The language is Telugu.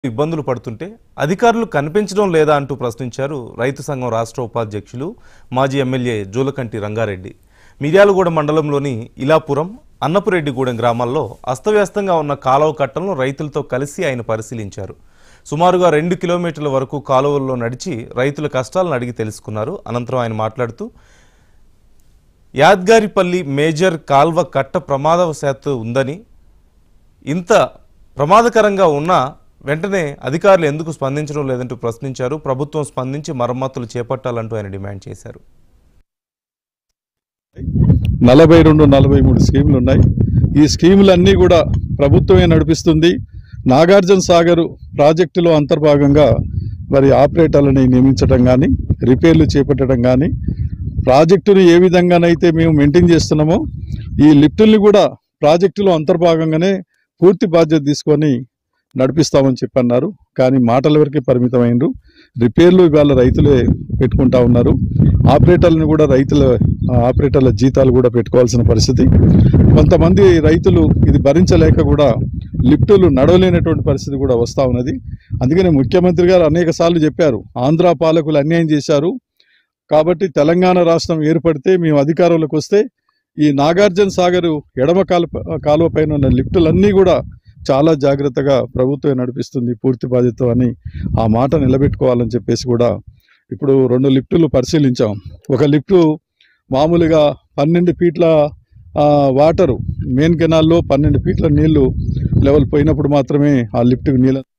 ఇబ్బందులు పడుతుంటే అధికారులు కనిపించడం లేదా అంటూ ప్రశ్నించారు రైతు సంఘం రాష్ట్ర ఉపాధ్యక్షులు మాజీ ఎమ్మెల్యే జూలకంటి రంగారెడ్డి మిర్యాలగూడ మండలంలోని ఇలాపురం అన్నపురెడ్డిగూడెం గ్రామాల్లో అస్తవ్యస్తంగా ఉన్న కాలువ కట్టలను రైతులతో కలిసి ఆయన పరిశీలించారు సుమారుగా రెండు కిలోమీటర్ల వరకు కాలువల్లో నడిచి రైతుల కష్టాలను అడిగి తెలుసుకున్నారు అనంతరం ఆయన మాట్లాడుతూ యాద్గారిపల్లి మేజర్ కాల్వ కట్ట ప్రమాదవశాత్తు ఉందని ఇంత ప్రమాదకరంగా ఉన్నా వెంటనే అధికారులు ఎందుకు స్పందించడం లేదంటూ ప్రశ్నించారు ప్రభుత్వం స్పందించి మరమ్మతులు చేపట్టాలంటూ ఆయన డిమాండ్ చేశారు నలభై రెండు నలభై మూడు స్కీములు ఉన్నాయి ఈ స్కీములన్నీ కూడా ప్రభుత్వమే నడిపిస్తుంది నాగార్జున సాగర్ ప్రాజెక్టులో అంతర్భాగంగా మరి ఆపరేటర్లని నియమించడం కానీ రిపేర్లు చేపట్టడం కానీ ప్రాజెక్టును ఏ విధంగానైతే మేము మెయింటైన్ చేస్తున్నామో ఈ లిఫ్టుల్ని కూడా ప్రాజెక్టులో అంతర్భాగంగానే పూర్తి బాధ్యత తీసుకొని నడిపిస్తామని చెప్పన్నారు కానీ మాటల వరకే పరిమితమైనరు రిపేర్లు ఇవాళ రైతులే పెట్టుకుంటా ఉన్నారు ఆపరేటర్లను కూడా రైతుల ఆ ఆపరేటర్ల జీతాలు కూడా పెట్టుకోవాల్సిన పరిస్థితి కొంతమంది రైతులు ఇది భరించలేక కూడా లిఫ్టులు నడవలేనటువంటి పరిస్థితి కూడా వస్తూ ఉన్నది అందుకనే ముఖ్యమంత్రి గారు అనేక సార్లు చెప్పారు ఆంధ్ర పాలకులు అన్యాయం చేశారు కాబట్టి తెలంగాణ రాష్ట్రం ఏర్పడితే మేము అధికారంలోకి వస్తే ఈ నాగార్జున సాగర్ ఎడమ కాలువ కాలువ పైన ఉన్న లిఫ్టులన్నీ కూడా చాలా జాగ్రత్తగా ప్రభుత్వం నడిపిస్తుంది పూర్తి బాధ్యత అని ఆ మాట నిలబెట్టుకోవాలని చెప్పేసి కూడా ఇప్పుడు రెండు లిఫ్టులు పరిశీలించాం ఒక లిఫ్టు మామూలుగా పన్నెండు ఫీట్ల ఆ, వాటరు మెయిన్ కెనాల్లో పన్నెండు ఫీట్ల నీళ్లు లెవెల్ పోయినప్పుడు మాత్రమే ఆ లిఫ్ట్కి నీళ్ళ